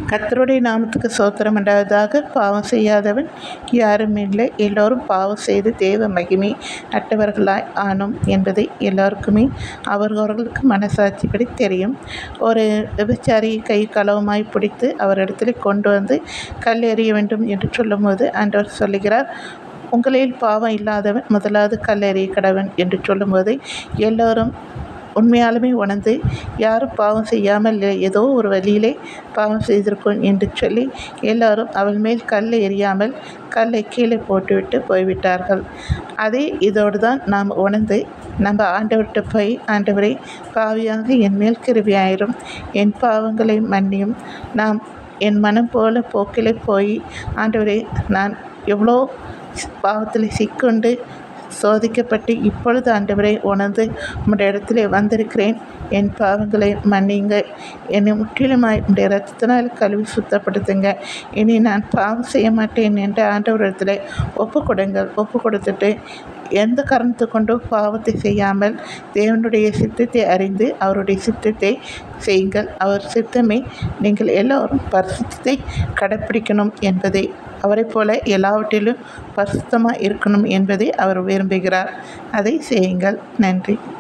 கர்த்தருடைய நாமத்துக்கு சோத்திரம் உண்டாவதாக பாவம் செய்யாதவன் யாரும் இல்லை எல்லோரும் பாவம் செய்து தேவ மகிமை அட்டவர்களாய் ஆனோம் என்பதை எல்லோருக்குமே அவரவர்களுக்கு மனசாட்சிப்படி தெரியும் ஒரு விபச்சாரியை கை களவுமாய் பிடித்து அவரிடத்தில் கொண்டு வந்து கல் எறிய வேண்டும் என்று சொல்லும்போது ஆண்டவர் சொல்லுகிறார் உங்களில் பாவம் இல்லாதவன் முதலாவது கல்லெறிய கடவன் என்று சொல்லும்போது எல்லோரும் உண்மையாலுமே உணர்ந்து யாரும் பாவம் செய்யாமல் ஏதோ ஒரு வழியிலே பாவம் செய்திருக்கும் என்று சொல்லி எல்லாரும் அவள் மேல் கல் எறியாமல் கல்லை கீழே போட்டுவிட்டு போய்விட்டார்கள் அதே இதோடு தான் நாம் உணர்ந்து நம்ம ஆண்டவர்கிட்ட போய் ஆண்டவரே பாவியாக என் மேல் கிருவியாயிரும் என் பாவங்களை மன்னியும் நாம் என் மனம் போல போக்கிலே போய் ஆண்டவரே நான் எவ்வளோ பாவத்தில் சிக்கொண்டு சோதிக்கப்பட்டு இப்பொழுது ஆண்டவரை உணர்ந்து உம்முடைய இடத்திலே வந்திருக்கிறேன் என் பாவங்களை மன்னிங்க என்னை முற்றிலுமாய் உடைய ரத்தத்தினால் கழுவி சுத்தப்படுத்துங்க இனி நான் பாவம் செய்ய மாட்டேன் என்ற ஆண்டவரிடத்தில் ஒப்பு கொடுங்கள் ஒப்பு கொடுத்துட்டு எந்த காரணத்தை கொண்டும் பாவத்தை செய்யாமல் தேவனுடைய சித்தத்தை அறிந்து அவருடைய சித்தத்தை செய்யுங்கள் அவர் சித்தமே நீங்கள் எல்லோரும் பரிசுத்தத்தை கடைப்பிடிக்கணும் என்பதை அவரைப் போல எல்லாவற்றிலும் பரிசுத்தமாக இருக்கணும் என்பதை அவர் விரும்புகிறார் அதை செய்யுங்கள் நன்றி